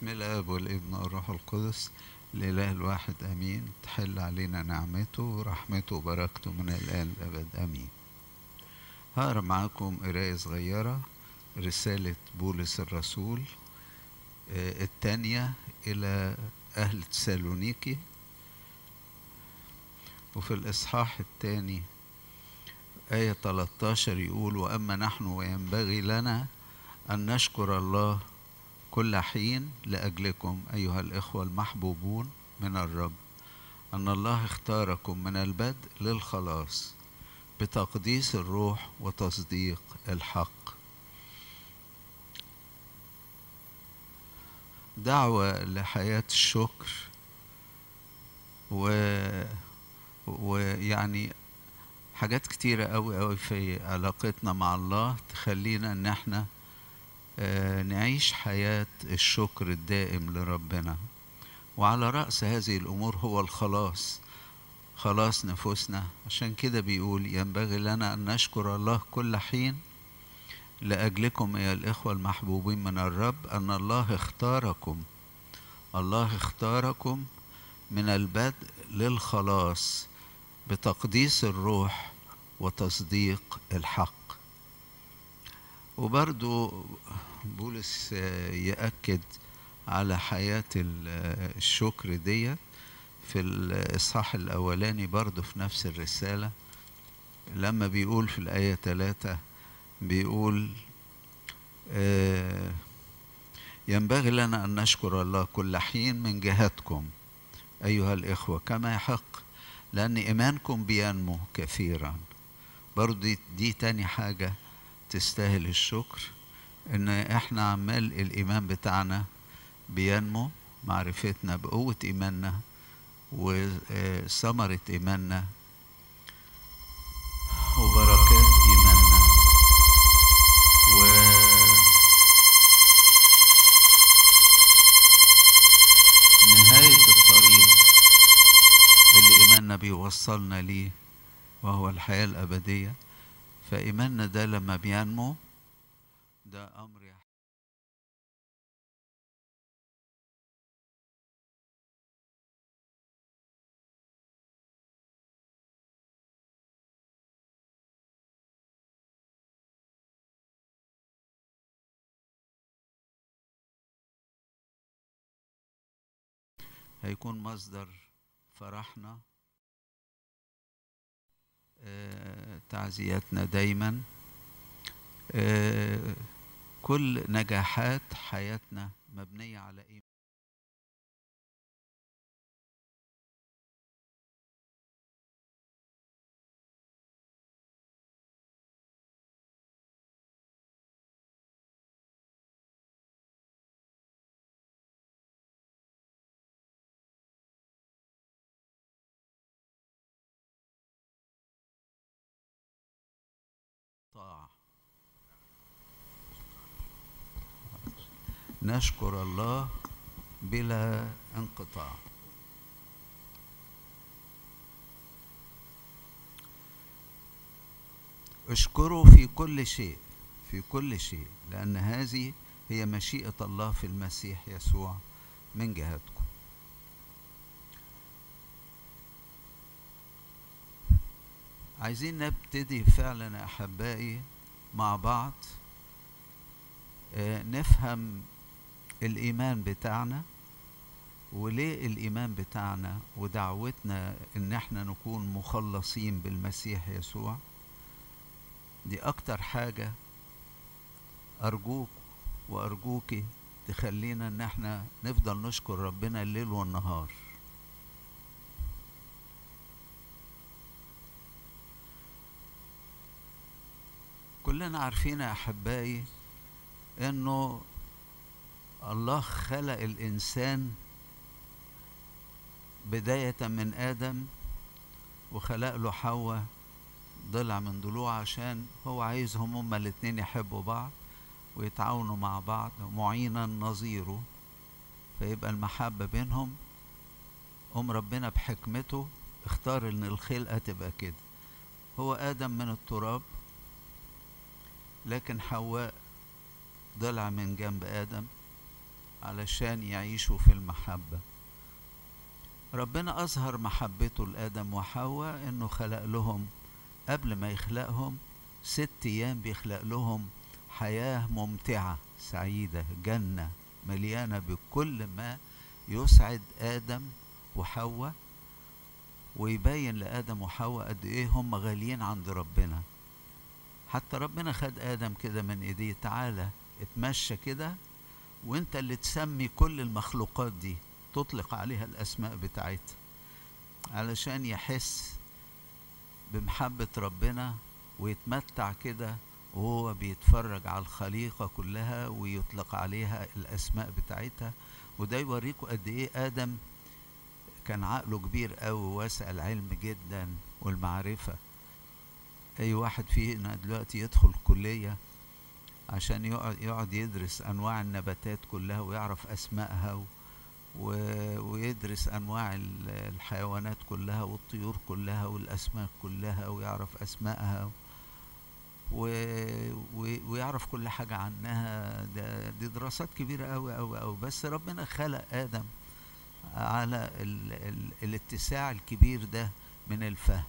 بسم الاب والابن والروح القدس الاله الواحد امين تحل علينا نعمته ورحمته وبركته من الان للابد امين هقرا معاكم قرايه صغيره رساله بولس الرسول آه، الثانيه الى اهل تسالونيكي وفي الاصحاح الثاني آية 13 يقول وأما نحن وينبغي لنا أن نشكر الله كل حين لأجلكم أيها الإخوة المحبوبون من الرب أن الله اختاركم من البدء للخلاص بتقديس الروح وتصديق الحق دعوة لحياة الشكر و... ويعني حاجات كتيرة قوي قوي في علاقتنا مع الله تخلينا ان احنا آه، نعيش حياة الشكر الدائم لربنا وعلى رأس هذه الأمور هو الخلاص خلاص نفوسنا عشان كده بيقول ينبغي لنا أن نشكر الله كل حين لأجلكم يا الإخوة المحبوبين من الرب أن الله اختاركم الله اختاركم من البدء للخلاص بتقديس الروح وتصديق الحق وبرضو بولس آه، يأكد على حياة ال- آه، الشكر دي في الإصحاح الأولاني برضو في نفس الرسالة لما بيقول في الآية ثلاثة بيقول آه، ينبغي لنا أن نشكر الله كل حين من جهتكم أيها الإخوة كما يحق لأن إيمانكم بينمو كثيرا برضو دي, دي تاني حاجة تستاهل الشكر إن إحنا عمال الإيمان بتاعنا بينمو معرفتنا بقوة إيماننا وثمرة إيماننا وبركات إيماننا و نهاية الطريق اللي إيماننا بيوصلنا ليه وهو الحياة الأبدية فإيماننا ده لما بينمو ده أمر يح- هيكون مصدر فرحنا آه، تعزياتنا دايما آه، كل نجاحات حياتنا مبنية على إيه طاعة نشكر الله بلا انقطاع اشكروا في كل شيء في كل شيء لأن هذه هي مشيئة الله في المسيح يسوع من جهتكم عايزين نبتدي فعلا يا أحبائي مع بعض آه، نفهم الإيمان بتاعنا وليه الإيمان بتاعنا ودعوتنا إن احنا نكون مخلصين بالمسيح يسوع دي أكتر حاجة أرجوك وأرجوكي تخلينا إن احنا نفضل نشكر ربنا الليل والنهار كلنا عارفين يا أحبائي إنه الله خلق الإنسان بداية من آدم وخلق له حواء ضلع من ضلوع عشان هو عايزهم هما الاتنين يحبوا بعض ويتعاونوا مع بعض معينا نظيره فيبقى المحبة بينهم قام ربنا بحكمته اختار ان الخلقة تبقى كده هو آدم من التراب لكن حواء ضلع من جنب آدم علشان يعيشوا في المحبة ربنا أظهر محبته لآدم وحواء إنه خلق لهم قبل ما يخلقهم ست أيام بيخلق لهم حياة ممتعة سعيدة جنة مليانة بكل ما يسعد آدم وحواء ويبين لآدم وحواء قد إيه هم غاليين عند ربنا حتى ربنا خد آدم كده من إيديه تعالى اتمشى كده وانت اللي تسمي كل المخلوقات دي تطلق عليها الأسماء بتاعتها علشان يحس بمحبة ربنا ويتمتع كده وهو بيتفرج على الخليقة كلها ويطلق عليها الأسماء بتاعتها وده يوريكم قد إيه آدم كان عقله كبير قوي واسع العلم جدا والمعرفة أي واحد فينا دلوقتي يدخل كلية عشان يقعد, يقعد يدرس أنواع النباتات كلها ويعرف أسمائها و ويدرس أنواع الحيوانات كلها والطيور كلها والأسماك كلها ويعرف أسمائها و... ويعرف كل حاجة عنها ده دي دراسات كبيرة أوي أوي أوي بس ربنا خلق آدم على ال... ال... الاتساع الكبير ده من الفهم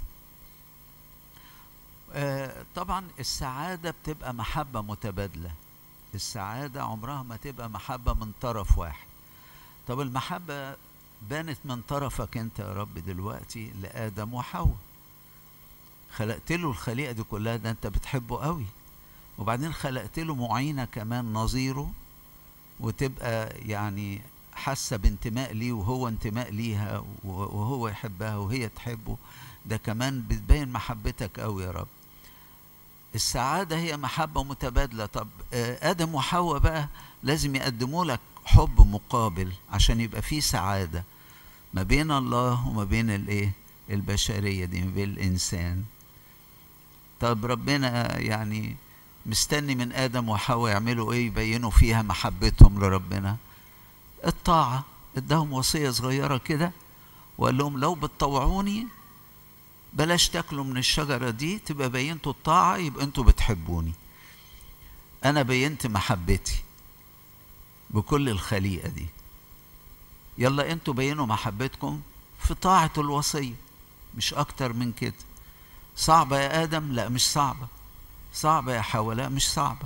آه طبعا السعادة بتبقى محبة متبادلة السعادة عمرها ما تبقى محبة من طرف واحد طب المحبة بانت من طرفك انت يا رب دلوقتي لآدم وحواء خلقت له الخليقة دي كلها ده انت بتحبه قوي وبعدين خلقت له معينة كمان نظيره وتبقى يعني حاسة بانتماء ليه وهو انتماء ليها وهو يحبها وهي تحبه ده كمان بتبين محبتك قوي يا رب السعادة هي محبة متبادلة طب آدم وحواء بقى لازم يقدموا لك حب مقابل عشان يبقى في سعادة ما بين الله وما بين الايه البشرية دي ما بين الإنسان طب ربنا يعني مستني من آدم وحواء يعملوا إيه يبينوا فيها محبتهم لربنا الطاعة اداهم وصية صغيرة كده وقال لهم لو بتطوعوني بلاش تاكلوا من الشجرة دي تبقى بينتوا الطاعة يبقى انتوا بتحبوني أنا بينت محبتي بكل الخليقة دي يلا انتوا بينوا محبتكم في طاعة الوصية مش أكتر من كده صعبة يا آدم لا مش صعبة صعبة يا حواء لا مش صعبة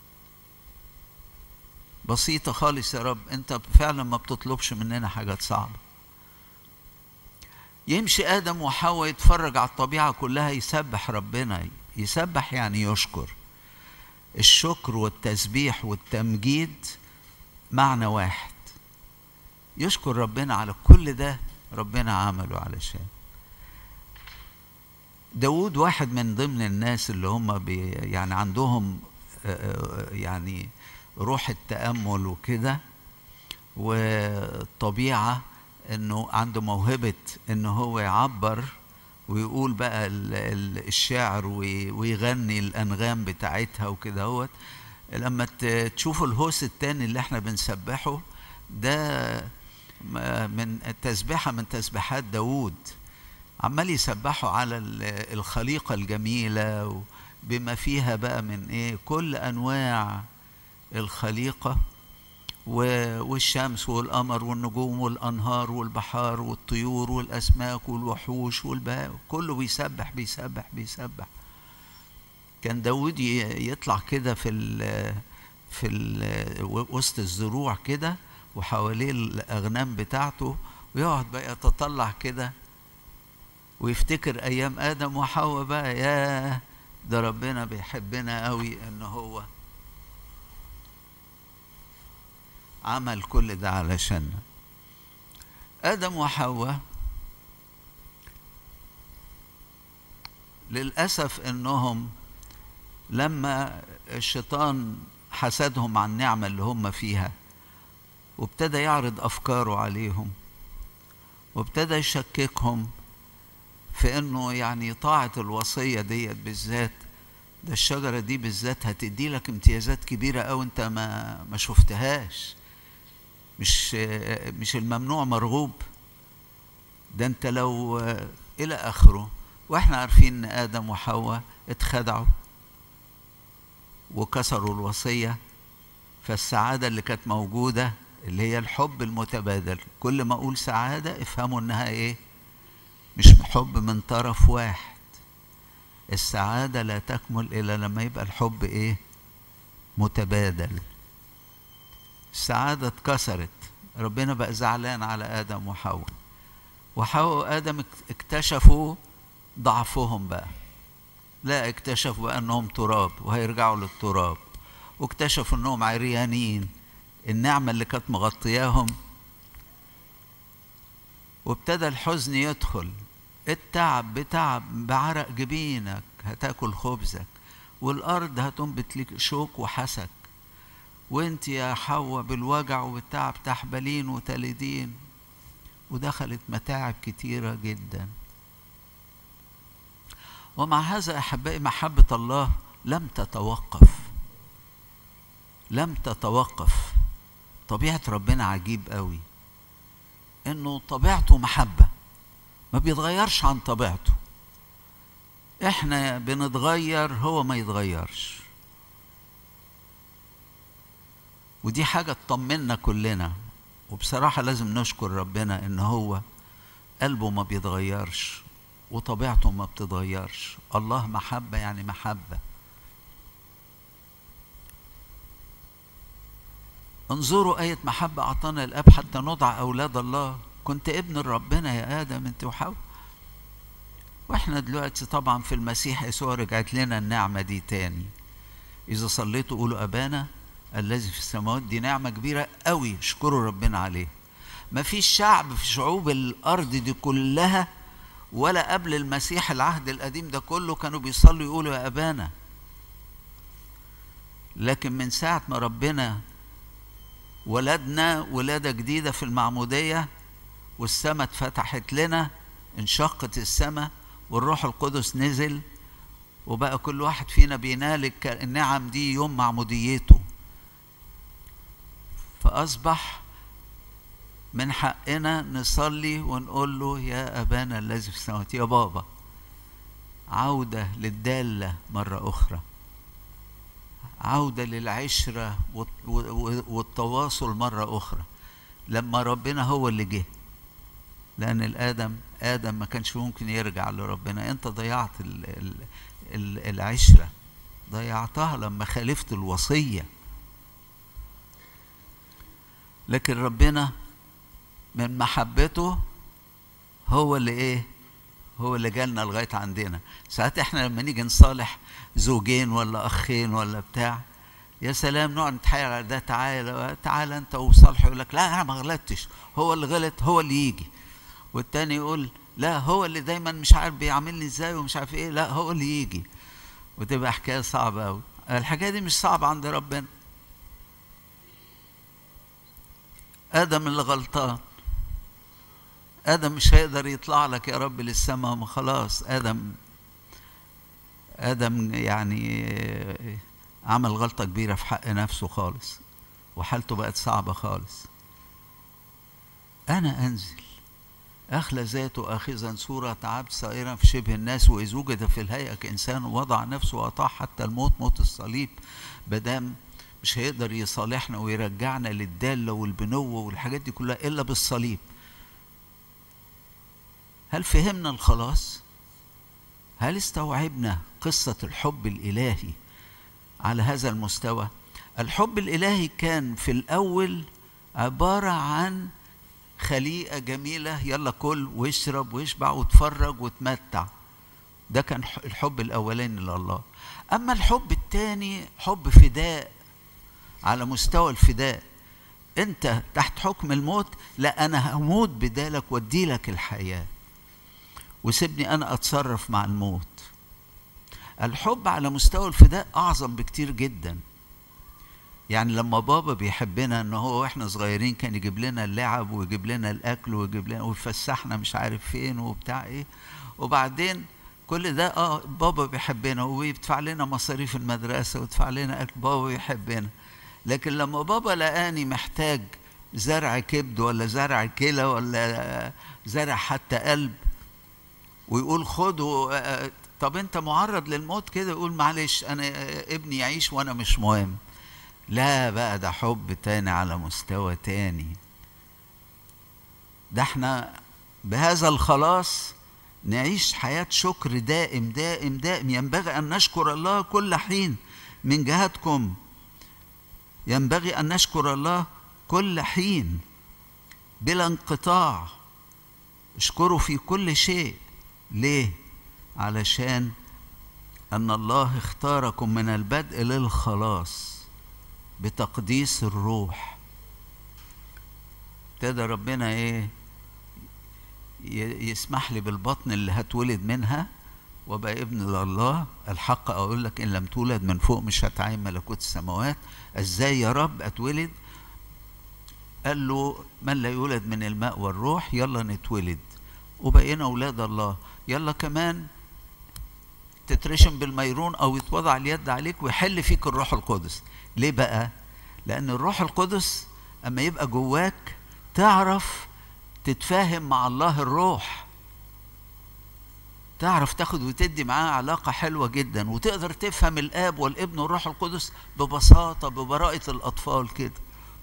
بسيطة خالص يا رب انت فعلا ما بتطلبش مننا حاجات صعبة يمشي آدم وحواء يتفرج على الطبيعة كلها يسبح ربنا يسبح يعني يشكر الشكر والتسبيح والتمجيد معنى واحد يشكر ربنا على كل ده ربنا عمله علشان داود واحد من ضمن الناس اللي هم بي يعني عندهم يعني روح التأمل وكده والطبيعة انه عنده موهبة انه هو يعبر ويقول بقى الشعر ويغني الانغام بتاعتها وكده هوت لما تشوفوا الهوس التاني اللي احنا بنسبحه ده من تسبيحة من تسبيحات داوود عمال يسبحوا على الخليقة الجميلة بما فيها بقى من ايه كل انواع الخليقة والشمس والقمر والنجوم والانهار والبحار والطيور والاسماك والوحوش والبهاء كله بيسبح بيسبح بيسبح كان داود يطلع كده في ال في ال وسط الزروع كده وحواليه الاغنام بتاعته ويقعد بقى يتطلع كده ويفتكر ايام ادم وحواء بقى يا ده ربنا بيحبنا قوي ان هو عمل كل ده علشاننا ادم وحواء للاسف انهم لما الشيطان حسدهم عن النعمه اللي هم فيها وابتدى يعرض افكاره عليهم وابتدى يشككهم في انه يعني طاعه الوصيه ديت بالذات ده الشجره دي بالذات هتدي لك امتيازات كبيره قوي انت ما ما شفتهاش مش مش الممنوع مرغوب ده انت لو الى اخره واحنا عارفين ان ادم وحواء اتخدعوا وكسروا الوصيه فالسعاده اللي كانت موجوده اللي هي الحب المتبادل كل ما اقول سعاده افهموا انها ايه مش حب من طرف واحد السعاده لا تكمل الا لما يبقى الحب ايه متبادل السعاده اتكسرت ربنا بقى زعلان على ادم وحواء وحواء وادم اكتشفوا ضعفهم بقى لا اكتشفوا بقى انهم تراب وهيرجعوا للتراب واكتشفوا انهم عريانين النعمة اللي كانت مغطياهم وابتدى الحزن يدخل التعب بتعب بعرق جبينك هتاكل خبزك والارض هتنبت لك شوك وحسك وانت يا حواء بالوجع وبالتعب تحبلين وتلدين ودخلت متاعب كتيرة جدا ومع هذا احبائي محبة الله لم تتوقف لم تتوقف طبيعة ربنا عجيب قوي انه طبيعته محبة ما بيتغيرش عن طبيعته احنا بنتغير هو ما يتغيرش ودي حاجة تطمنا كلنا وبصراحة لازم نشكر ربنا ان هو قلبه ما بيتغيرش وطبيعته ما بتتغيرش الله محبة يعني محبة انظروا آية محبة أعطانا الأب حتى نضع أولاد الله كنت ابن ربنا يا آدم أنت وحواء وإحنا دلوقتي طبعا في المسيح يسوع رجعت لنا النعمة دي تاني إذا صليتوا قولوا أبانا الذي في السماوات دي نعمة كبيرة قوي اشكروا ربنا عليه ما فيش شعب في شعوب الأرض دي كلها ولا قبل المسيح العهد القديم ده كله كانوا بيصلوا يقولوا يا أبانا لكن من ساعة ما ربنا ولدنا ولادة جديدة في المعمودية والسماء اتفتحت لنا انشقت السماء والروح القدس نزل وبقى كل واحد فينا بينال النعم دي يوم معموديته فأصبح من حقنا نصلي ونقول له يا أبانا الذي في السماوات يا بابا عودة للدالة مرة أخرى عودة للعشرة والتواصل مرة أخرى لما ربنا هو اللي جه لأن الآدم آدم ما كانش ممكن يرجع لربنا أنت ضيعت ال ال ال العشرة ضيعتها لما خالفت الوصية لكن ربنا من محبته هو اللي ايه هو اللي جالنا لغايه عندنا ساعات احنا لما نيجي نصالح زوجين ولا اخين ولا بتاع يا سلام نقعد نتحايل على ده تعالى تعالى انت وصالحه يقول لك لا انا ما غلطتش هو اللي غلط هو اللي يجي والتاني يقول لا هو اللي دايما مش عارف بيعاملني ازاي ومش عارف ايه لا هو اللي يجي وتبقى حكايه صعبه قوي الحكايه دي مش صعبه عند ربنا ادم اللي غلطان ادم مش هيقدر يطلع لك يا رب للسماء ما خلاص ادم ادم يعني عمل غلطه كبيره في حق نفسه خالص وحالته بقت صعبه خالص انا انزل أخلى ذاته آخذا صورة عبد صائرا في شبه الناس وإذ وجد في الهيئة كإنسان وضع نفسه وأطاع حتى الموت موت الصليب بدام مش هيقدر يصالحنا ويرجعنا للدالة والبنوة والحاجات دي كلها إلا بالصليب هل فهمنا الخلاص؟ هل استوعبنا قصة الحب الإلهي على هذا المستوى؟ الحب الإلهي كان في الأول عبارة عن خليقة جميلة يلا كل واشرب واشبع وتفرج وتمتع ده كان الحب الأولاني لله أما الحب الثاني حب فداء على مستوى الفداء أنت تحت حكم الموت لا أنا هموت بدالك وادي لك الحياة وسيبني أنا أتصرف مع الموت الحب على مستوى الفداء أعظم بكتير جداً يعني لما بابا بيحبنا ان هو واحنا صغيرين كان يجيب لنا اللعب ويجيب لنا الاكل ويجيب لنا ويفسحنا مش عارف فين وبتاع ايه وبعدين كل ده اه بابا بيحبنا ويدفع لنا مصاريف المدرسه ويدفع لنا اكل بابا بيحبنا لكن لما بابا لقاني محتاج زرع كبد ولا زرع كلى ولا زرع حتى قلب ويقول خده طب انت معرض للموت كده يقول معلش انا ابني يعيش وانا مش مهم لا بقى ده حب تاني على مستوى تاني ده احنا بهذا الخلاص نعيش حياة شكر دائم دائم دائم ينبغي أن نشكر الله كل حين من جهتكم ينبغي أن نشكر الله كل حين بلا انقطاع اشكره في كل شيء ليه علشان ان الله اختاركم من البدء للخلاص بتقديس الروح ابتدى ربنا ايه يسمح لي بالبطن اللي هتولد منها وبقى ابن الله الحق اقول لك ان لم تولد من فوق مش هتعين ملكوت السماوات ازاي يا رب اتولد قال له من لا يولد من الماء والروح يلا نتولد وبقينا اولاد الله يلا كمان تترشم بالميرون او يتوضع اليد عليك ويحل فيك الروح القدس ليه بقى لان الروح القدس اما يبقى جواك تعرف تتفاهم مع الله الروح تعرف تاخد وتدي معاه علاقة حلوة جدا وتقدر تفهم الآب والابن والروح القدس ببساطة ببراءة الأطفال كده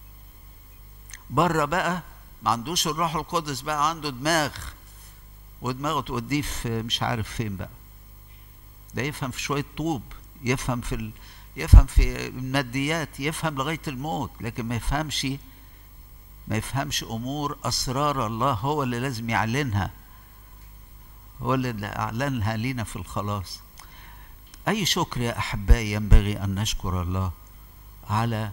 بره بقى ما عندوش الروح القدس بقى عنده دماغ ودماغه توديه في مش عارف فين بقى ده يفهم في شوية طوب يفهم في ال... يفهم في الماديات يفهم لغاية الموت لكن ما يفهمش ما يفهمش أمور أسرار الله هو اللي لازم يعلنها هو اللي أعلنها لينا في الخلاص أي شكر يا أحبائي ينبغي أن نشكر الله على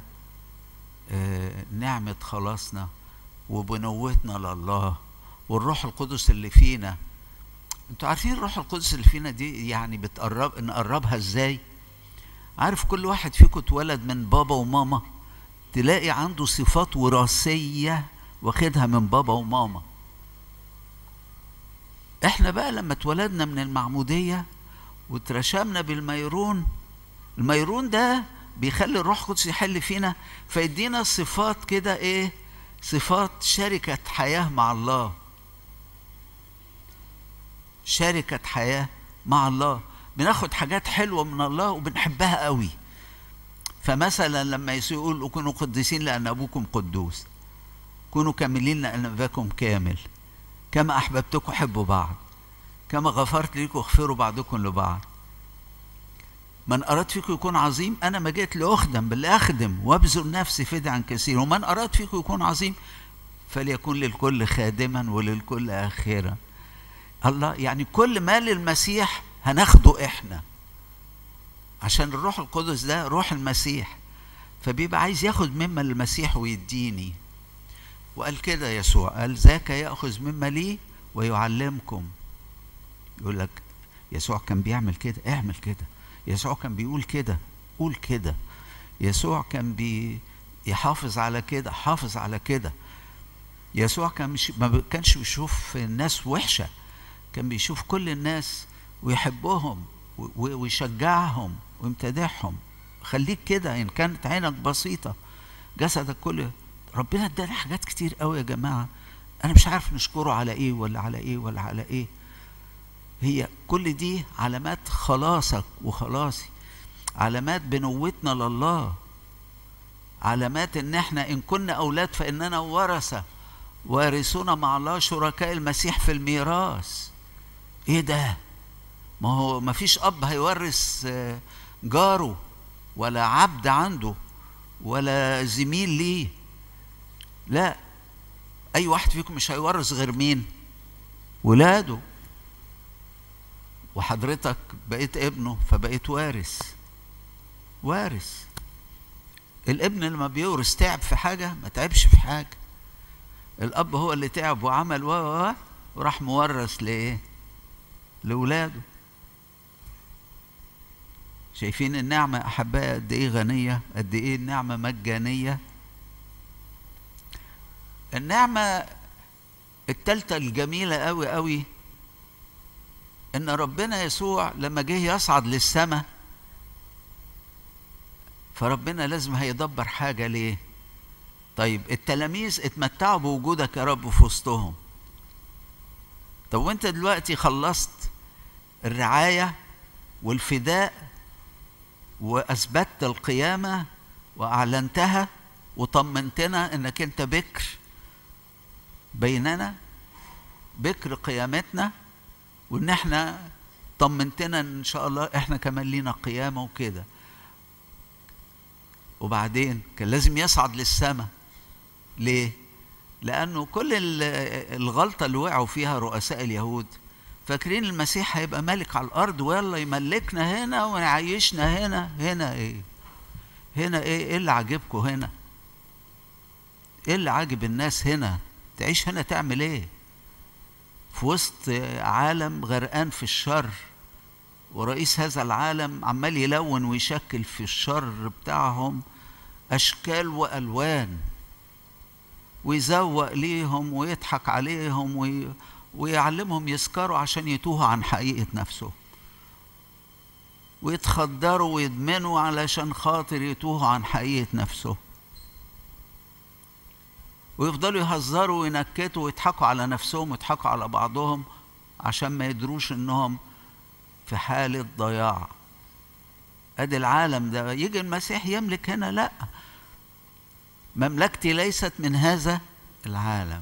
نعمة خلاصنا وبنوتنا لله والروح القدس اللي فينا انتوا عارفين الروح القدس اللي فينا دي يعني بتقرب نقربها ازاي عارف كل واحد فيكم اتولد من بابا وماما تلاقي عنده صفات وراثية واخدها من بابا وماما احنا بقى لما اتولدنا من المعمودية واترشمنا بالميرون الميرون ده بيخلي الروح القدس يحل فينا فيدينا صفات كده ايه صفات شركة حياة مع الله شركة حياة مع الله بناخد حاجات حلوة من الله وبنحبها قوي فمثلا لما يسوع يقول كونوا قديسين لأن أبوكم قدوس كونوا كاملين لأن أباكم كامل كما أحببتكم حبوا بعض كما غفرت لكم اغفروا بعضكم لبعض من أراد فيكم يكون عظيم أنا ما جيت لأخدم بل أخدم وأبذل نفسي فدعا كثير ومن أراد فيكم يكون عظيم فليكن للكل خادما وللكل آخرا الله يعني كل ما للمسيح هناخده إحنا عشان الروح القدس ده روح المسيح فبيبقى عايز ياخد مما المسيح ويديني وقال كده يسوع قال ذاك يأخذ مما لي ويعلمكم يقول لك يسوع كان بيعمل كده اعمل كده يسوع كان بيقول كده قول كده يسوع كان بيحافظ على كده حافظ على كده يسوع كان مش ما كانش بيشوف الناس وحشه كان بيشوف كل الناس ويحبهم ويشجعهم ويمتدحهم خليك كده ان كانت عينك بسيطه جسدك كله ربنا ادانا حاجات كتير قوي يا جماعه انا مش عارف نشكره على ايه ولا على ايه ولا على ايه هي كل دي علامات خلاصك وخلاصي علامات بنوتنا لله علامات ان احنا ان كنا اولاد فاننا ورثه وارثون مع الله شركاء المسيح في الميراث ايه ده ما هو ما فيش اب هيورث جاره ولا عبد عنده ولا زميل ليه لا اي واحد فيكم مش هيورث غير مين ولاده وحضرتك بقيت ابنه فبقيت وارث وارث الابن لما بيورث تعب في حاجة ما تعبش في حاجة الأب هو اللي تعب وعمل و و وراح مورث لإيه؟ لأولاده شايفين النعمة أحبائي قد إيه غنية قد إيه النعمة مجانية النعمة التالتة الجميلة أوي أوي ان ربنا يسوع لما جه يصعد للسماء فربنا لازم هيدبر حاجه ليه طيب التلاميذ اتمتعوا بوجودك يا رب في وسطهم طب وانت دلوقتي خلصت الرعايه والفداء واثبتت القيامه واعلنتها وطمنتنا انك انت بكر بيننا بكر قيامتنا وان احنا طمنتنا ان شاء الله احنا كمان لينا قيامه وكده وبعدين كان لازم يصعد للسماء ليه لانه كل الغلطه اللي وقعوا فيها رؤساء اليهود فاكرين المسيح هيبقى ملك على الارض ويلا يملكنا هنا ويعيشنا هنا هنا ايه هنا ايه ايه اللي عاجبكم هنا ايه اللي عاجب الناس هنا تعيش هنا تعمل ايه في وسط عالم غرقان في الشر ورئيس هذا العالم عمال يلون ويشكل في الشر بتاعهم اشكال والوان ويزوق ليهم ويضحك عليهم وي... ويعلمهم يسكروا عشان يتوهوا عن حقيقه نفسهم ويتخدروا ويدمنوا علشان خاطر يتوهوا عن حقيقه نفسهم ويفضلوا يهزروا وينكتوا ويضحكوا على نفسهم ويضحكوا على بعضهم عشان ما يدروش انهم في حالة ضياع ادي العالم ده يجي المسيح يملك هنا لا مملكتي ليست من هذا العالم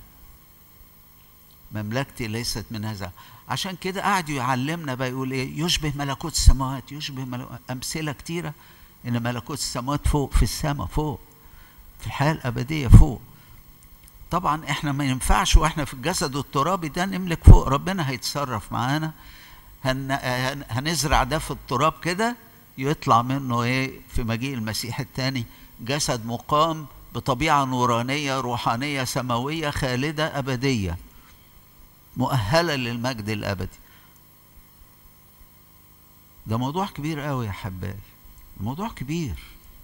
مملكتي ليست من هذا عشان كده قعدوا يعلمنا بقى يقول ايه يشبه ملكوت السماوات يشبه ملكوت امثله كتيره ان ملكوت السماوات فوق في السماء فوق في الحياه الابديه فوق طبعا احنا ما ينفعش واحنا في الجسد الترابي ده نملك فوق ربنا هيتصرف معانا هن هنزرع ده في التراب كده يطلع منه ايه في مجيء المسيح الثاني جسد مقام بطبيعه نورانيه روحانيه سماويه خالده ابديه مؤهله للمجد الابدي ده موضوع كبير قوي يا حبايبي الموضوع كبير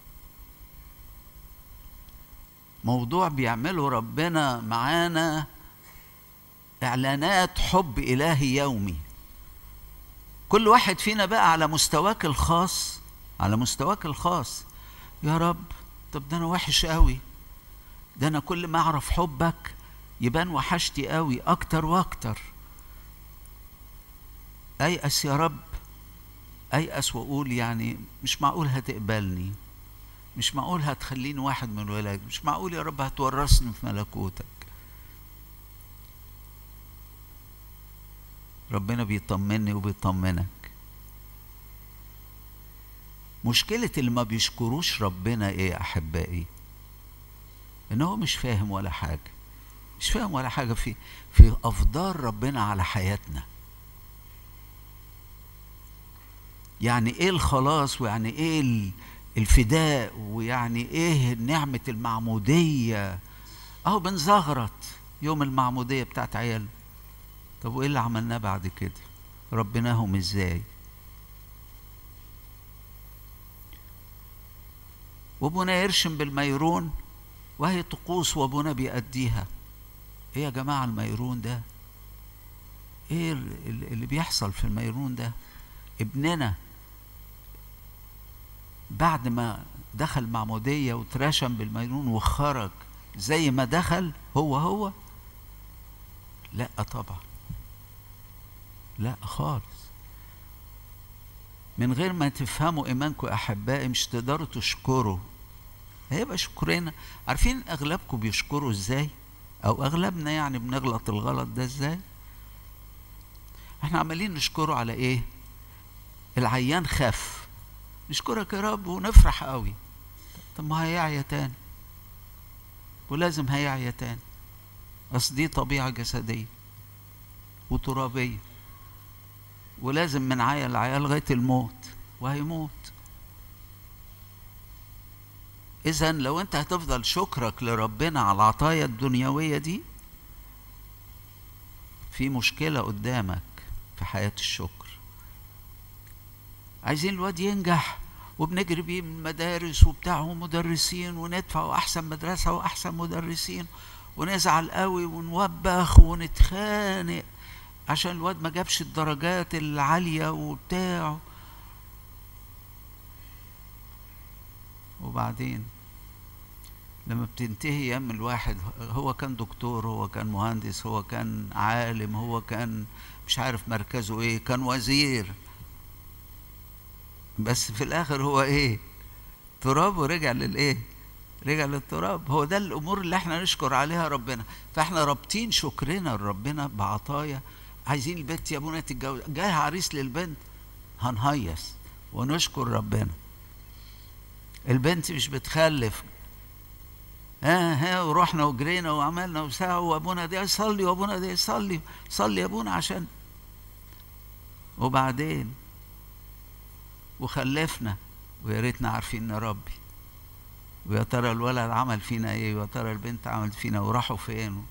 موضوع بيعمله ربنا معانا اعلانات حب الهي يومي كل واحد فينا بقى على مستواك الخاص على مستواك الخاص يا رب طب ده انا وحش قوي ده انا كل ما اعرف حبك يبان وحشتي قوي اكتر واكتر ايأس يا رب ايأس واقول يعني مش معقول هتقبلني مش معقول هتخليني واحد من الولاد مش معقول يا رب هتورثني في ملكوتك ربنا بيطمني وبيطمنك مشكلة اللي ما بيشكروش ربنا ايه يا احبائي ان هو مش فاهم ولا حاجة مش فاهم ولا حاجة في في افضال ربنا على حياتنا يعني ايه الخلاص ويعني ايه الفداء ويعني ايه نعمة المعمودية اهو بنزغرط يوم المعمودية بتاعت عيال طب وايه اللي عملناه بعد كده ربناهم ازاي وابونا يرشم بالميرون وهي طقوس وابونا بيأديها ايه يا جماعة الميرون ده ايه اللي بيحصل في الميرون ده ابننا بعد ما دخل معمودية وترشم بالميرون وخرج زي ما دخل هو هو لا طبعا لا خالص من غير ما تفهموا ايمانكم يا احبائي مش تقدروا تشكروا هيبقى شكرنا عارفين اغلبكم بيشكروا ازاي او اغلبنا يعني بنغلط الغلط ده ازاي احنا عمالين نشكره على ايه العيان خف نشكرك يا رب ونفرح قوي طب ما هيعيا تاني ولازم هيعيا تاني اصل دي طبيعه جسديه وترابيه ولازم من عيا لعيا لغايه الموت وهيموت اذا لو انت هتفضل شكرك لربنا على العطايا الدنيويه دي في مشكله قدامك في حياه الشكر عايزين الواد ينجح وبنجري بيه من المدارس وبتاع ومدرسين وندفع احسن مدرسه واحسن مدرسين ونزعل قوي ونوبخ ونتخانق عشان الواد ما جابش الدرجات العاليه وبتاع وبعدين لما بتنتهي ايام الواحد هو كان دكتور هو كان مهندس هو كان عالم هو كان مش عارف مركزه ايه كان وزير بس في الاخر هو ايه تراب ورجع للايه رجع للتراب هو ده الامور اللي احنا نشكر عليها ربنا فاحنا رابطين شكرنا لربنا بعطايا عايزين البنت يا ابونا تتجوز جاي عريس للبنت هنهيص ونشكر ربنا البنت مش بتخلف ها ها ورحنا وجرينا وعملنا وساعة وابونا ده يصلي وابونا ده يصلي صلي يا ابونا عشان وبعدين وخلفنا ويا ريتنا عارفين نربي ويا ترى الولد عمل فينا ايه ويا ترى البنت عملت فينا وراحوا فين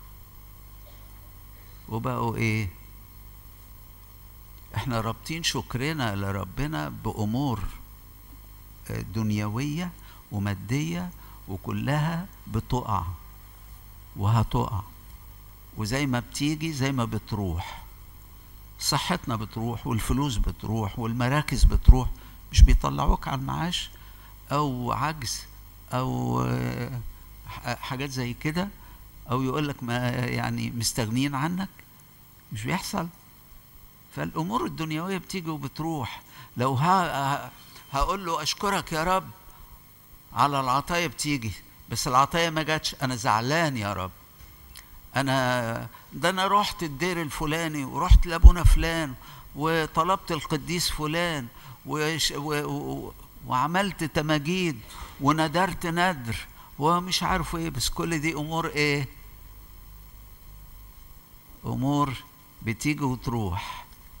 وبقوا ايه احنا رابطين شكرنا لربنا بامور دنيويه وماديه وكلها بتقع وهتقع وزي ما بتيجي زي ما بتروح صحتنا بتروح والفلوس بتروح والمراكز بتروح مش بيطلعوك على المعاش او عجز او حاجات زي كده او يقول لك ما يعني مستغنين عنك مش بيحصل فالامور الدنيويه بتيجي وبتروح لو ها هقول له اشكرك يا رب على العطايا بتيجي بس العطايا ما جاتش انا زعلان يا رب انا ده انا رحت الدير الفلاني ورحت لابونا فلان وطلبت القديس فلان وش و و وعملت تماجيد وندرت ندر ومش عارف ايه بس كل دي امور ايه امور بتيجي وتروح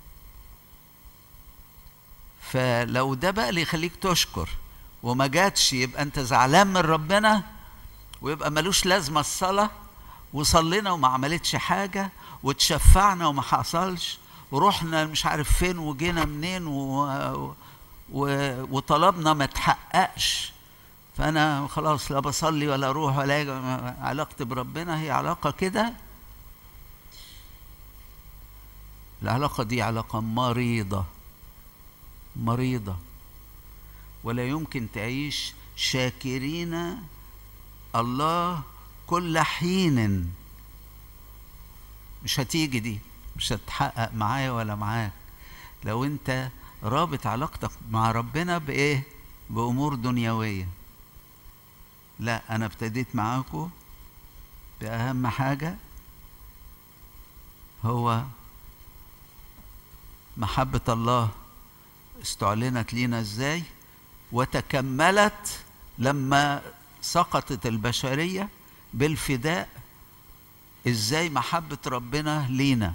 فلو ده بقى اللي يخليك تشكر وما جاتش يبقى انت زعلان من ربنا ويبقى ملوش لازمه الصلاه وصلينا وما عملتش حاجه وتشفعنا وما حصلش ورحنا مش عارف فين وجينا منين و... و... وطلبنا ما تحققش فانا خلاص لا بصلي ولا اروح ولا علاقتي بربنا هي علاقه كده العلاقه دي علاقه مريضه مريضه ولا يمكن تعيش شاكرين الله كل حين مش هتيجي دي مش هتحقق معايا ولا معاك لو انت رابط علاقتك مع ربنا بايه بامور دنيويه لا انا ابتديت معاكم باهم حاجه هو محبه الله استعلنت لينا ازاي وتكملت لما سقطت البشريه بالفداء ازاي محبه ربنا لينا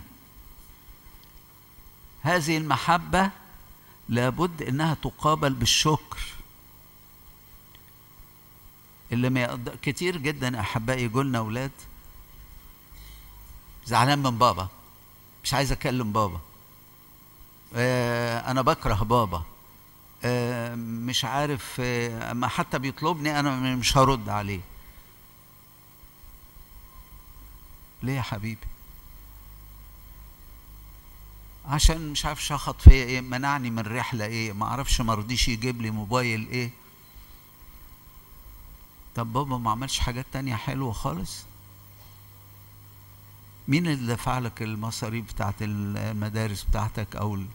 هذه المحبه لابد انها تقابل بالشكر اللي ما يقدر كتير جدا احبائي يقولنا اولاد زعلان من بابا مش عايز اكلم بابا آه انا بكره بابا آه مش عارف آه ما حتى بيطلبني انا مش هرد عليه ليه يا حبيبي عشان مش عارف شخط فيا ايه منعني من رحله ايه ما اعرفش ما رضيش يجيب لي موبايل ايه طب بابا ما عملش حاجات تانية حلوة خالص مين اللي دفع لك المصاريف بتاعت المدارس بتاعتك او ال...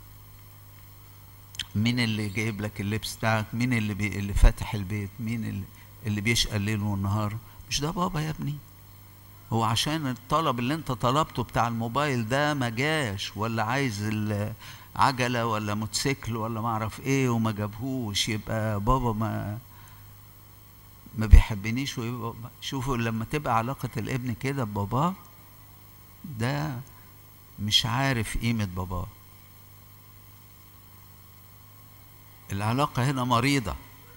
مين اللي جايب لك اللبس بتاعك مين اللي بي... اللي فاتح البيت مين اللي, اللي بيشقى الليل والنهار مش ده بابا يا ابني هو عشان الطلب اللي انت طلبته بتاع الموبايل ده ما جاش ولا عايز عجله ولا موتوسيكل ولا ما اعرف ايه وما جابهوش يبقى بابا ما ما بيحبنيش ويبقى شوفوا لما تبقى علاقة الابن كده بباباه ده مش عارف قيمة باباه العلاقة هنا مريضة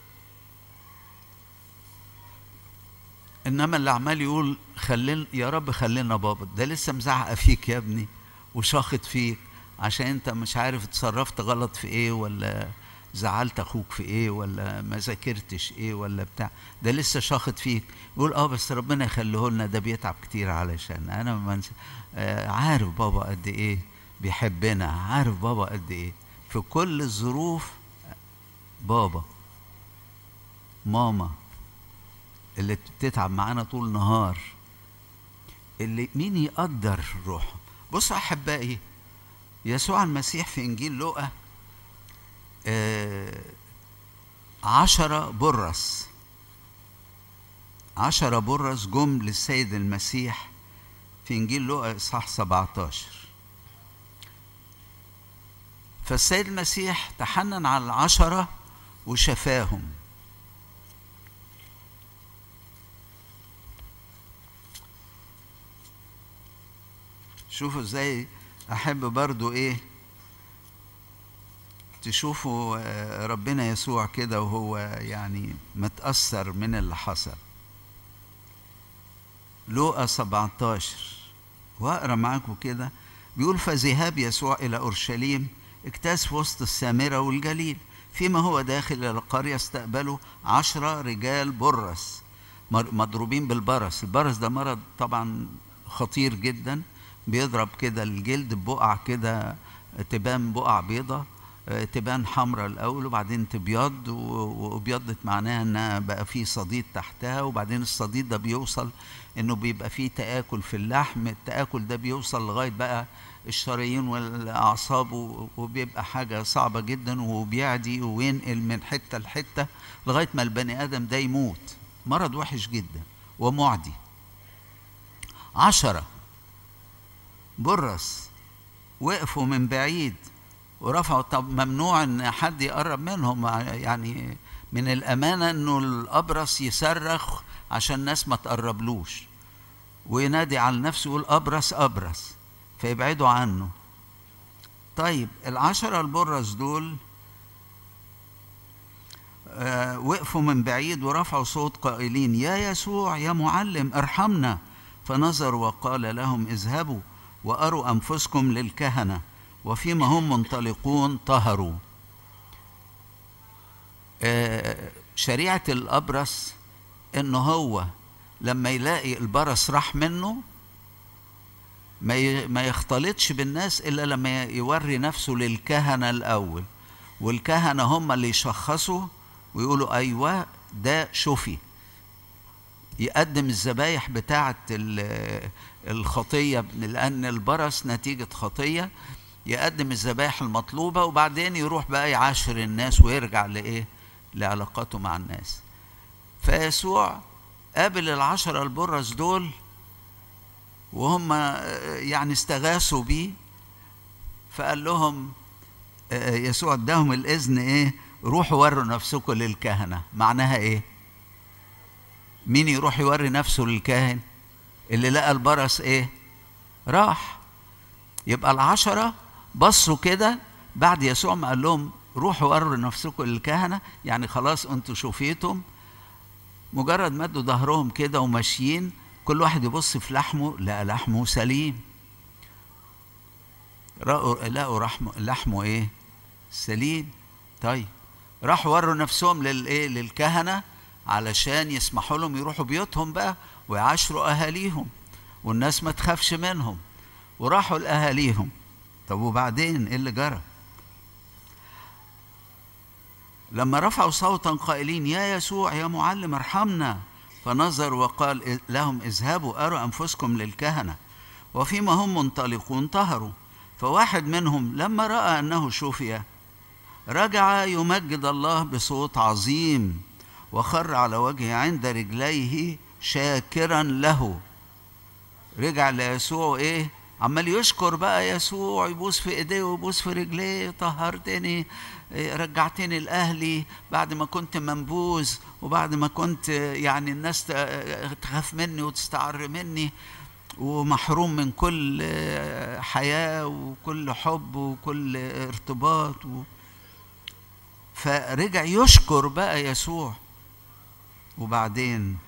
انما اللي عمال يقول خلينا يا رب خلينا بابا ده لسه مزعق فيك يا ابني وشاخط فيك عشان انت مش عارف اتصرفت غلط في ايه ولا زعلت اخوك في ايه ولا ما ذاكرتش ايه ولا بتاع ده لسه شاخط فيك يقول اه بس ربنا يخليه لنا ده بيتعب كتير علشان انا منس... آه عارف بابا قد ايه بيحبنا عارف بابا قد ايه في كل الظروف بابا ماما اللي بتتعب معانا طول نهار اللي مين يقدر روحه بصوا احبائي يسوع المسيح في انجيل لوقا آه عشرة برص عشرة برص جم للسيد المسيح في إنجيل لوقا إصحاح 17 فالسيد المسيح تحنن على العشرة وشفاهم شوفوا ازاي احب برضو ايه تشوفوا ربنا يسوع كده وهو يعني متأثر من اللي حصل لوقا 17 واقرا معاكم كده بيقول فذهاب يسوع الى اورشليم اجتاز في وسط السامره والجليل فيما هو داخل الى القريه استقبله عشرة رجال برص مضروبين بالبرص البرص ده مرض طبعا خطير جدا بيضرب كده الجلد ببقع كده تبان بقع بيضة تبان حمراء الأول وبعدين تبيض وابيضت معناها إنها بقى في صديد تحتها وبعدين الصديد ده بيوصل إنه بيبقى فيه تآكل في اللحم التآكل ده بيوصل لغاية بقى الشرايين والأعصاب وبيبقى حاجة صعبة جدا وبيعدي وينقل من حتة لحتة لغاية ما البني آدم ده يموت مرض وحش جدا ومعدي عشرة برص وقفوا من بعيد ورفعوا طب ممنوع ان حد يقرب منهم يعني من الامانه انه الابرص يصرخ عشان الناس ما تقربلوش وينادي على نفسه يقول ابرص ابرص فيبعدوا عنه طيب العشرة البرص دول آه وقفوا من بعيد ورفعوا صوت قائلين يا يسوع يا معلم ارحمنا فنظروا وقال لهم اذهبوا وأروا أنفسكم للكهنة وفيما هم منطلقون طهروا آه شريعة الأبرص إن هو لما يلاقي البرص راح منه ما ما يختلطش بالناس إلا لما يوري نفسه للكهنة الأول والكهنة هم اللي يشخصوا ويقولوا أيوة ده شفي يقدم الذبايح بتاعة الخطية لأن البرص نتيجة خطية يقدم الذبائح المطلوبة وبعدين يروح بقى يعاشر الناس ويرجع لإيه؟ لعلاقاته مع الناس. فيسوع قابل العشرة البرص دول وهم يعني استغاثوا بيه فقال لهم يسوع اداهم الإذن إيه؟ روحوا وروا نفسكم للكهنة، معناها إيه؟ مين يروح يوري نفسه للكاهن؟ اللي لقى البرص ايه راح يبقى العشرة بصوا كده بعد يسوع ما قال لهم روحوا وروا نفسكم للكهنة يعني خلاص انتوا شفيتم مجرد مدوا ظهرهم كده وماشيين كل واحد يبص في لحمه لقى لحمه سليم لقوا لحمه لحمه ايه سليم طيب راحوا وروا نفسهم للايه للكهنه علشان يسمحوا لهم يروحوا بيوتهم بقى ويعاشروا اهاليهم والناس ما تخافش منهم وراحوا لاهاليهم طب وبعدين ايه اللي جرى لما رفعوا صوتا قائلين يا يسوع يا معلم ارحمنا فنظر وقال لهم اذهبوا اروا انفسكم للكهنه وفيما هم منطلقون طهروا فواحد منهم لما راى انه شفي رجع يمجد الله بصوت عظيم وخر على وجهه عند رجليه شاكرا له رجع ليسوع ايه عمال يشكر بقى يسوع يبوس في ايديه ويبوس في رجليه طهرتني رجعتني لاهلي بعد ما كنت منبوذ وبعد ما كنت يعني الناس تخاف مني وتستعر مني ومحروم من كل حياه وكل حب وكل ارتباط و... فرجع يشكر بقى يسوع وبعدين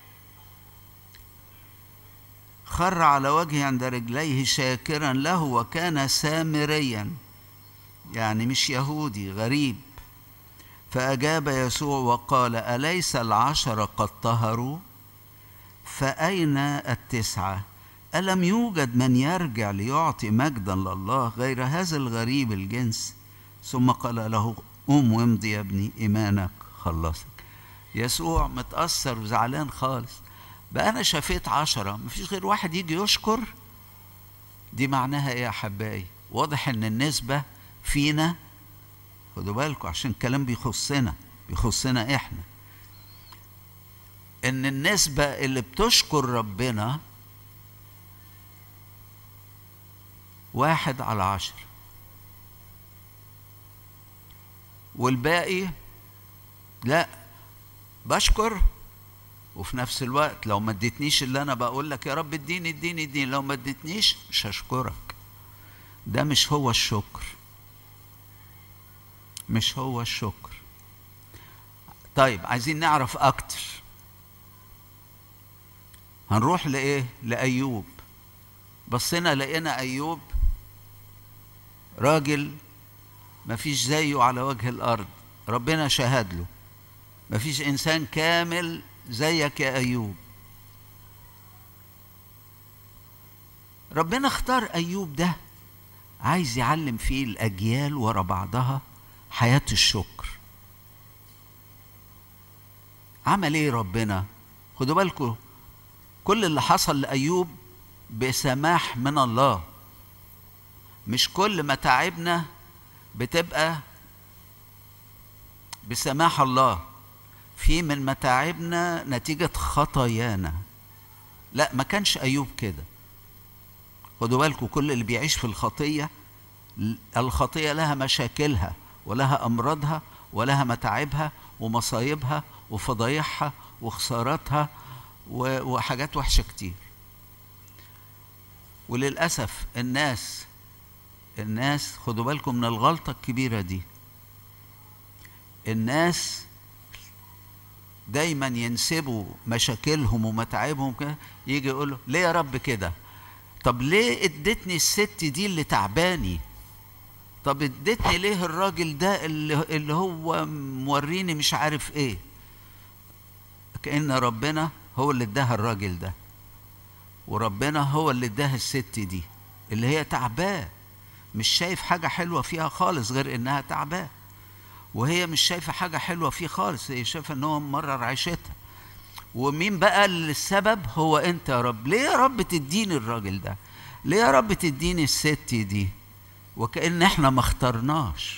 خر على وجهه عند رجليه شاكرا له وكان سامريا يعني مش يهودي غريب فأجاب يسوع وقال أليس العشرة قد طهروا فأين التسعة ألم يوجد من يرجع ليعطي مجدا لله غير هذا الغريب الجنس ثم قال له قوم وامضي يا ابني إيمانك خلصك يسوع متأثر وزعلان خالص بقى أنا شفيت عشرة مفيش غير واحد يجي يشكر دي معناها إيه يا حبايبي واضح إن النسبة فينا خدوا بالكم عشان الكلام بيخصنا بيخصنا احنا ان النسبة اللي بتشكر ربنا واحد على عشر والباقي لا بشكر وفي نفس الوقت لو ما اديتنيش اللي انا بقول لك يا رب اديني اديني اديني لو ما اديتنيش مش هشكرك ده مش هو الشكر مش هو الشكر طيب عايزين نعرف اكتر هنروح لايه لايوب بصينا لقينا ايوب راجل مفيش زيه على وجه الارض ربنا شهد له مفيش انسان كامل زيك يا ايوب ربنا اختار ايوب ده عايز يعلم فيه الاجيال ورا بعضها حياه الشكر عمل ايه ربنا خدوا بالكم كل اللي حصل لايوب بسماح من الله مش كل متاعبنا بتبقى بسماح الله في من متاعبنا نتيجة خطايانا لا ما كانش أيوب كده خدوا بالكم كل اللي بيعيش في الخطية الخطية لها مشاكلها ولها أمراضها ولها متاعبها ومصايبها وفضايحها وخساراتها وحاجات وحشة كتير وللأسف الناس الناس خدوا بالكم من الغلطة الكبيرة دي الناس دايما ينسبوا مشاكلهم ومتاعبهم كده يجي يقولوا ليه يا رب كده طب ليه اديتني الست دي اللي تعباني طب اديتني ليه الراجل ده اللي, اللي هو موريني مش عارف ايه كأن ربنا هو اللي اداها الراجل ده وربنا هو اللي اداها الست دي اللي هي تعباه مش شايف حاجة حلوة فيها خالص غير انها تعباه وهي مش شايفة حاجة حلوة فيه خالص هي شايفة ان هو ممرر عيشتها ومين بقى السبب هو انت يا رب ليه يا رب تديني الراجل ده ليه يا رب تديني الست دي وكأن احنا ما اخترناش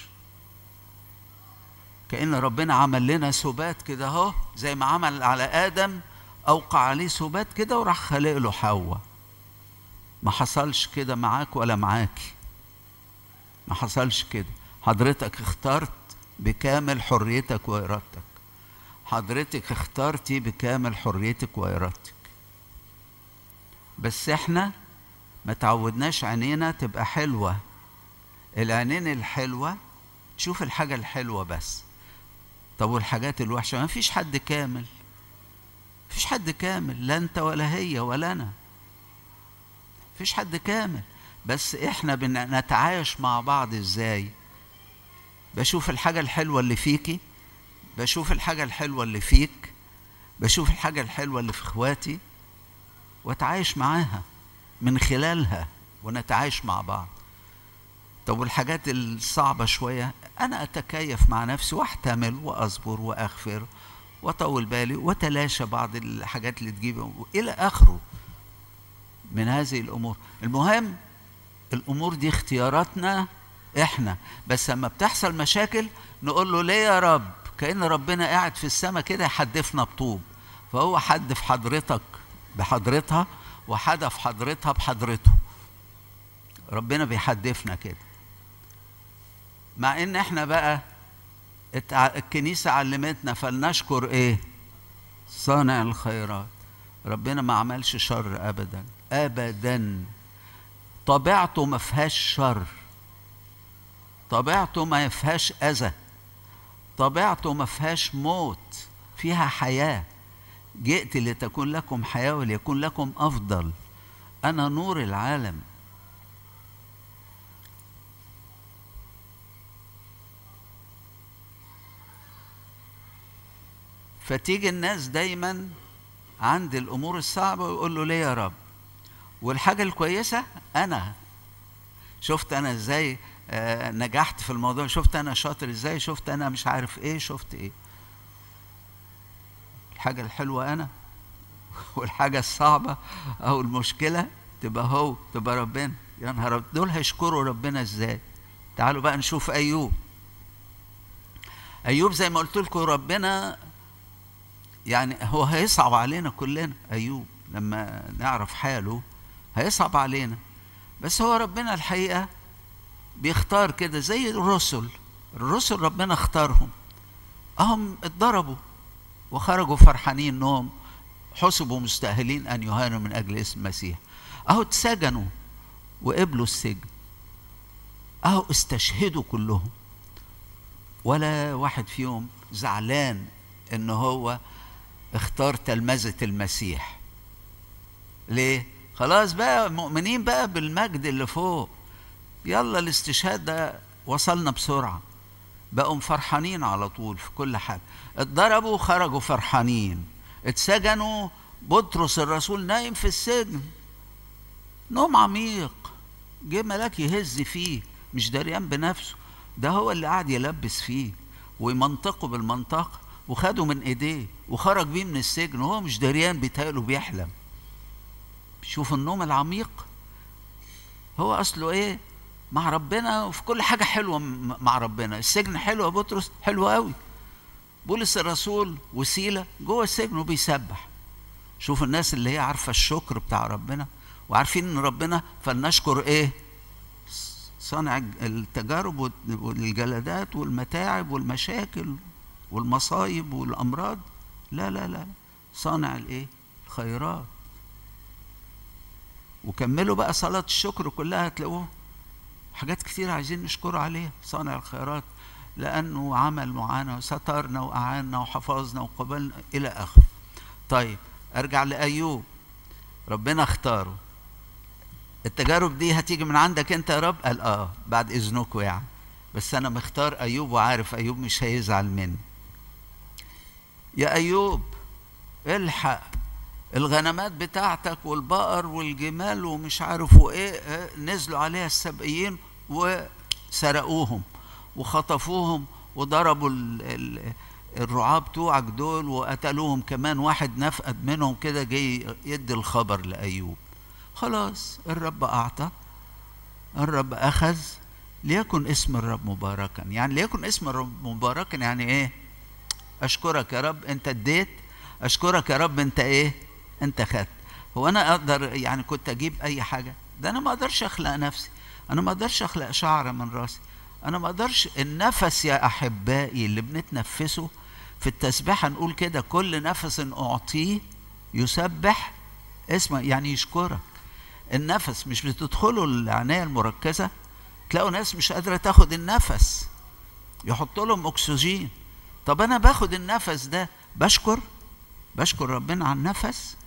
كأن ربنا عمل لنا سبات كده اهو زي ما عمل على آدم أوقع عليه سبات كده وراح خلق له حواء ما حصلش كده معاك ولا معاكي ما حصلش كده حضرتك اخترت بكامل حريتك وإرادتك حضرتك اخترتي بكامل حريتك وإرادتك بس احنا ما تعودناش عينينا تبقى حلوة العينين الحلوة تشوف الحاجة الحلوة بس طب والحاجات الوحشة ما فيش حد كامل فيش حد كامل لا انت ولا هي ولا انا فيش حد كامل بس احنا بنتعايش مع بعض ازاي بشوف الحاجة الحلوة اللي فيكي بشوف الحاجة الحلوة اللي فيك بشوف الحاجة الحلوة اللي في اخواتي واتعايش معاها من خلالها ونتعايش مع بعض طب والحاجات الصعبة شوية أنا أتكيف مع نفسي وأحتمل وأصبر وأغفر وأطول بالي وأتلاشى بعض الحاجات اللي تجيب إلى آخره من هذه الأمور المهم الأمور دي اختياراتنا إحنا بس لما بتحصل مشاكل نقول له ليه يا رب كأن ربنا قاعد في السماء كده يحدفنا بطوب فهو حدف حضرتك بحضرتها وحدف حضرتها بحضرته ربنا بيحدفنا كده مع ان احنا بقى الكنيسة علمتنا فلنشكر ايه صانع الخيرات ربنا ما عملش شر ابدا ابدا طبيعته ما فيهاش شر طبيعته ما فيهاش اذى طبيعته ما فيهاش موت فيها حياه جئت لتكون لكم حياه وليكن لكم افضل انا نور العالم فتيجي الناس دايما عند الامور الصعبه ويقول له ليه يا رب والحاجه الكويسه انا شفت انا ازاي آه نجحت في الموضوع شفت انا شاطر ازاي شفت انا مش عارف ايه شفت ايه الحاجه الحلوه انا والحاجه الصعبه او المشكله تبقى هو تبقى ربنا يا نهار دول هيشكروا ربنا ازاي تعالوا بقى نشوف ايوب ايوب زي ما قلت لكم ربنا يعني هو هيصعب علينا كلنا ايوب لما نعرف حاله هيصعب علينا بس هو ربنا الحقيقه بيختار كده زي الرسل الرسل ربنا اختارهم اهم اتضربوا وخرجوا فرحانين انهم حسبوا مستاهلين ان يهانوا من اجل اسم المسيح اهو اتسجنوا وقبلوا السجن اهو استشهدوا كلهم ولا واحد فيهم زعلان ان هو اختار تلمذة المسيح ليه خلاص بقى مؤمنين بقى بالمجد اللي فوق يلا الاستشهاد ده وصلنا بسرعة بقوا فرحانين على طول في كل حاجة اتضربوا وخرجوا فرحانين اتسجنوا بطرس الرسول نايم في السجن نوم عميق جه ملاك يهز فيه مش دريان بنفسه ده هو اللي قاعد يلبس فيه ويمنطقه بالمنطقة وخده من ايديه وخرج بيه من السجن وهو مش دريان بيتهيأله بيحلم شوف النوم العميق هو اصله ايه مع ربنا وفي كل حاجة حلوة مع ربنا السجن حلو يا بطرس حلو قوي بولس الرسول وسيلة جوه السجن وبيسبح شوف الناس اللي هي عارفة الشكر بتاع ربنا وعارفين ان ربنا فلنشكر ايه صانع التجارب والجلدات والمتاعب والمشاكل والمصايب والامراض لا لا لا صانع الايه الخيرات وكملوا بقى صلاة الشكر كلها هتلاقوه حاجات كتير عايزين نشكره عليها صانع الخيرات لأنه عمل معانا وسترنا وأعاننا وحفظنا وقبلنا إلى آخره طيب أرجع لأيوب ربنا اختاره التجارب دي هتيجي من عندك انت يا رب قال اه بعد اذنكم يعني بس انا مختار ايوب وعارف ايوب مش هيزعل مني يا ايوب الحق الغنمات بتاعتك والبقر والجمال ومش عارف وايه نزلوا عليها السبئيين وسرقوهم وخطفوهم وضربوا ال ال الرعاة بتوعك دول وقتلوهم كمان واحد نفقد منهم كده جاي يدي الخبر لأيوب خلاص الرب أعطى الرب أخذ ليكن اسم الرب مباركا يعني ليكن اسم الرب مباركا يعني ايه أشكرك يا رب أنت اديت أشكرك يا رب أنت ايه أنت خدت هو أنا أقدر يعني كنت أجيب أي حاجة ده أنا ما أقدرش أخلق نفسي أنا ما أقدرش أخلق شعرة من راسي أنا ما أقدرش النفس يا أحبائي اللي بنتنفسه في التسبيحة نقول كده كل نفس أعطيه يسبح اسمه يعني يشكرك النفس مش بتدخلوا العناية المركزة تلاقوا ناس مش قادرة تاخد النفس يحط لهم أكسجين طب أنا باخد النفس ده بشكر بشكر ربنا على النفس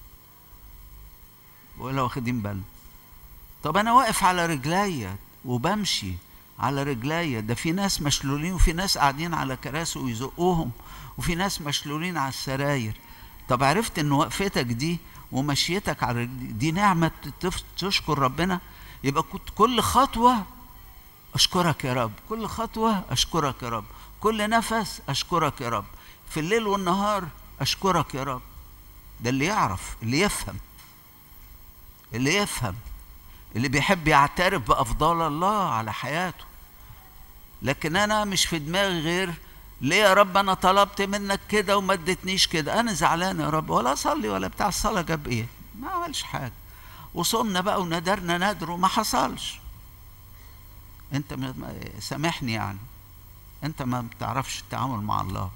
ولا واخدين بالنا طب أنا واقف على رجليا وبمشي على رجليا ده في ناس مشلولين وفي ناس قاعدين على كراسي ويزقوهم وفي ناس مشلولين على السراير طب عرفت ان وقفتك دي ومشيتك على دي نعمة تشكر ربنا يبقى كنت كل خطوة أشكرك يا رب كل خطوة أشكرك يا رب كل نفس أشكرك يا رب في الليل والنهار أشكرك يا رب ده اللي يعرف اللي يفهم اللي يفهم اللي بيحب يعترف بأفضال الله على حياته لكن أنا مش في دماغي غير ليه يا رب أنا طلبت منك كده وما اديتنيش كده أنا زعلان يا رب ولا أصلي ولا بتاع الصلاة جاب إيه ما عملش حاجة وصمنا بقى وندرنا ندر وما حصلش أنت سامحني يعني أنت ما بتعرفش التعامل مع الله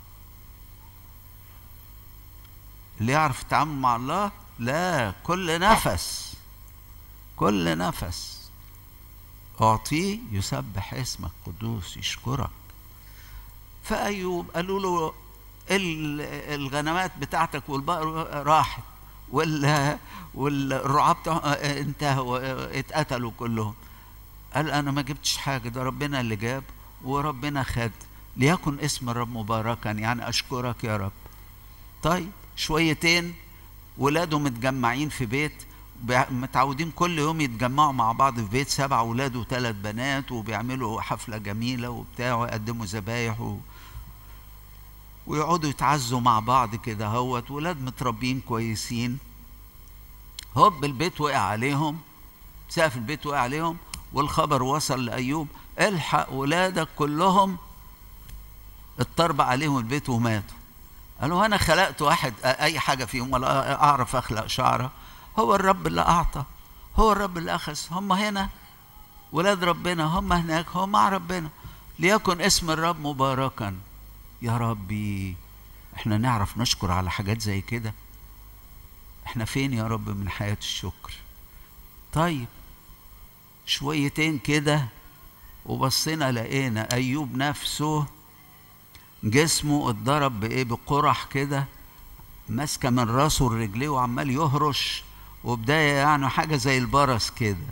اللي يعرف التعامل مع الله لا كل نفس كل نفس أعطيه يسبح اسمك قدوس يشكرك فأيوب قالوا له الغنمات بتاعتك والبقر راحت وال والرعاة بتاعهم انتهوا اتقتلوا كلهم قال انا ما جبتش حاجه ده ربنا اللي جاب وربنا خد ليكن اسم الرب مباركا يعني اشكرك يا رب طيب شويتين ولاده متجمعين في بيت متعودين كل يوم يتجمعوا مع بعض في بيت سبع اولاد وثلاث بنات وبيعملوا حفله جميله وبتاع ويقدموا ذبايح و... ويقعدوا يتعزوا مع بعض كده هوت ولاد متربيين كويسين هوب البيت وقع عليهم سقف البيت وقع عليهم والخبر وصل لأيوب الحق ولادك كلهم اتطرب عليهم البيت وماتوا قالوا انا خلقت واحد اي حاجه فيهم ولا اعرف اخلق شعره هو الرب اللي اعطى هو الرب اللي اخذ هم هنا ولاد ربنا هم هناك هم مع ربنا ليكن اسم الرب مباركا يا ربي احنا نعرف نشكر على حاجات زي كده احنا فين يا رب من حياة الشكر طيب شويتين كده وبصينا لقينا ايوب نفسه جسمه اتضرب بايه بقرح كده ماسكه من راسه لرجليه وعمال يهرش وبدايه يعني حاجه زي البرص كده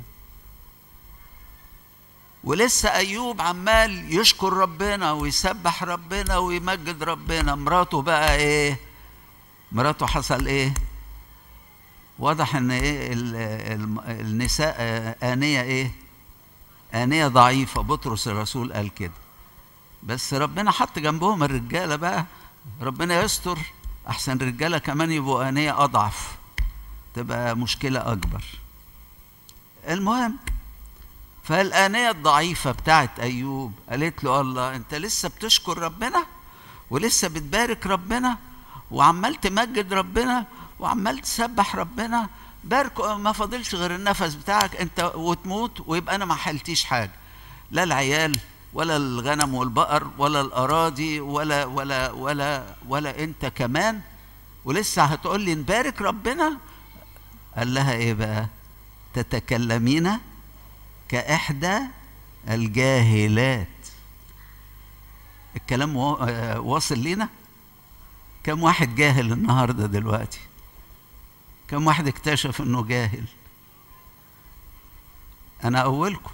ولسه ايوب عمال يشكر ربنا ويسبح ربنا ويمجد ربنا مراته بقى ايه مراته حصل ايه واضح ان ايه ال ال النساء آنية ايه آنية ضعيفة بطرس الرسول قال كده بس ربنا حط جنبهم الرجالة بقى ربنا يستر أحسن الرجالة كمان يبقوا آنية أضعف تبقى مشكلة أكبر المهم فالآنية الضعيفة بتاعت أيوب قالت له الله أنت لسه بتشكر ربنا ولسه بتبارك ربنا وعمال تمجد ربنا وعمال تسبح ربنا بارك ما فاضلش غير النفس بتاعك انت وتموت ويبقى انا ما حلتيش حاجه لا العيال ولا الغنم والبقر ولا الاراضي ولا ولا ولا ولا انت كمان ولسه هتقول لي نبارك ربنا قال لها ايه بقى تتكلمين كاحدى الجاهلات الكلام واصل لينا كم واحد جاهل النهارده دلوقتي كم واحد اكتشف انه جاهل انا اولكم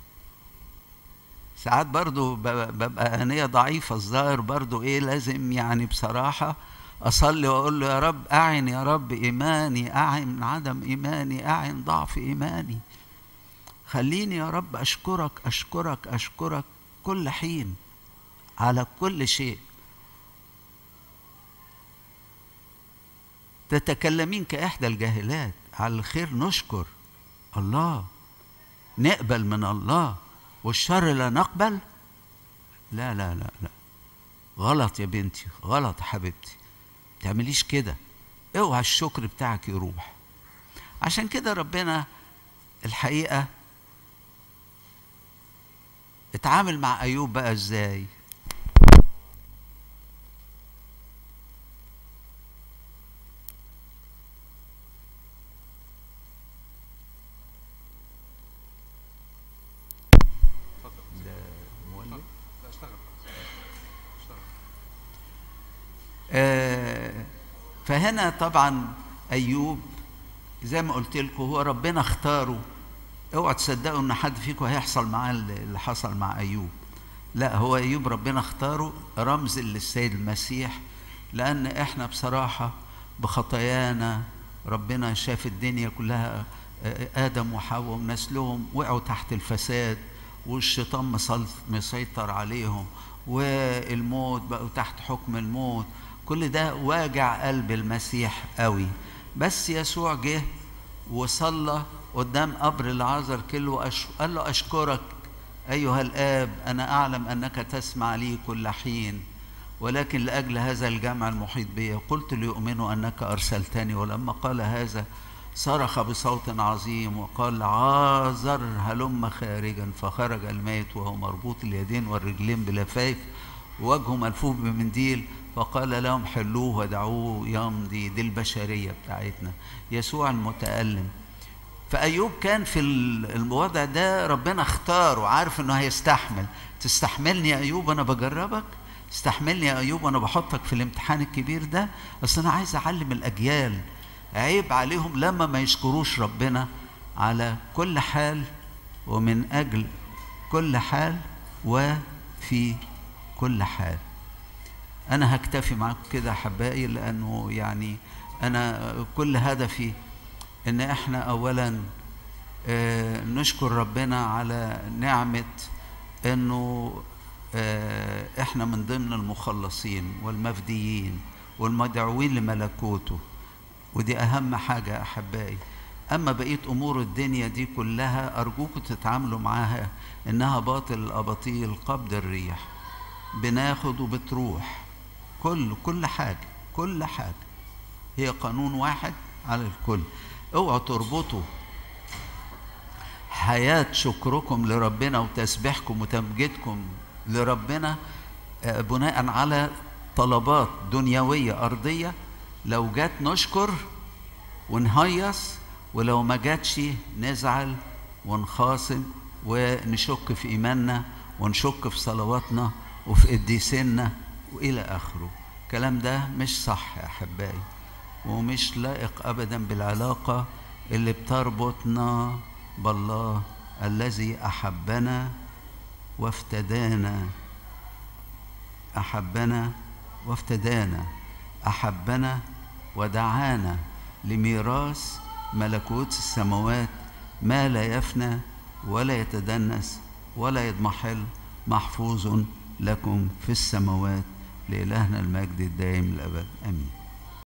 ساعات برضو ببقى انيه ضعيفه الظاهر برضو ايه لازم يعني بصراحه اصلي واقول له يا رب اعن يا رب ايماني اعن عدم ايماني اعن ضعف ايماني خليني يا رب اشكرك اشكرك اشكرك كل حين على كل شيء تتكلمين كإحدى الجاهلات على الخير نشكر الله نقبل من الله والشر لا نقبل لا لا لا لا غلط يا بنتي غلط يا حبيبتي تعمليش كده اوعى الشكر بتاعك يروح عشان كده ربنا الحقيقة اتعامل مع أيوب بقى ازاي آه فهنا طبعا ايوب زي ما قلت لكم هو ربنا اختاره اوعى تصدقوا ان حد فيكم هيحصل معاه اللي حصل مع ايوب لا هو ايوب ربنا اختاره رمز للسيد المسيح لان احنا بصراحه بخطايانا ربنا شاف الدنيا كلها ادم وحواء ونسلهم وقعوا تحت الفساد والشيطان مسيطر عليهم والموت بقوا تحت حكم الموت كل ده واجع قلب المسيح قوي بس يسوع جه وصلى قدام قبر العازر كله قال له أشكرك أيها الآب أنا أعلم أنك تسمع لي كل حين ولكن لأجل هذا الجمع المحيط بي قلت ليؤمنوا أنك أرسلتني ولما قال هذا صرخ بصوت عظيم وقال عازر هلم خارجا فخرج الميت وهو مربوط اليدين والرجلين بلفايف ووجهه ملفوف بمنديل فقال لهم حلوه ودعوه يمضي دي البشرية بتاعتنا يسوع المتألم فأيوب كان في الوضع ده ربنا اختاره عارف انه هيستحمل تستحملني يا أيوب أنا بجربك استحملني يا أيوب وأنا بحطك في الامتحان الكبير ده بس أنا عايز أعلم الأجيال عيب عليهم لما ما يشكروش ربنا على كل حال ومن أجل كل حال وفي كل حال أنا هكتفي معاكم كده أحبائي لأنه يعني أنا كل هدفي إن إحنا أولا آه نشكر ربنا على نعمة إنه آه إحنا من ضمن المخلصين والمفديين والمدعوين لملكوته ودي أهم حاجة أحبائي أما بقية أمور الدنيا دي كلها أرجوكم تتعاملوا معاها إنها باطل الأباطيل قبض الريح بناخد وبتروح كل كل حاجة كل حاجة هي قانون واحد على الكل اوعوا تربطوا حياة شكركم لربنا وتسبيحكم وتمجيدكم لربنا بناء على طلبات دنيوية أرضية لو جات نشكر ونهيص ولو ما جاتش نزعل ونخاصم ونشك في إيماننا ونشك في صلواتنا وفي قديسنا وإلى آخره الكلام ده مش صح يا أحبائي ومش لائق أبدا بالعلاقة اللي بتربطنا بالله الذي أحبنا وافتدانا أحبنا وافتدانا أحبنا ودعانا لميراث ملكوت السماوات ما لا يفنى ولا يتدنس ولا يضمحل محفوظ لكم في السماوات لإلهنا المجد الدائم الأبد آمين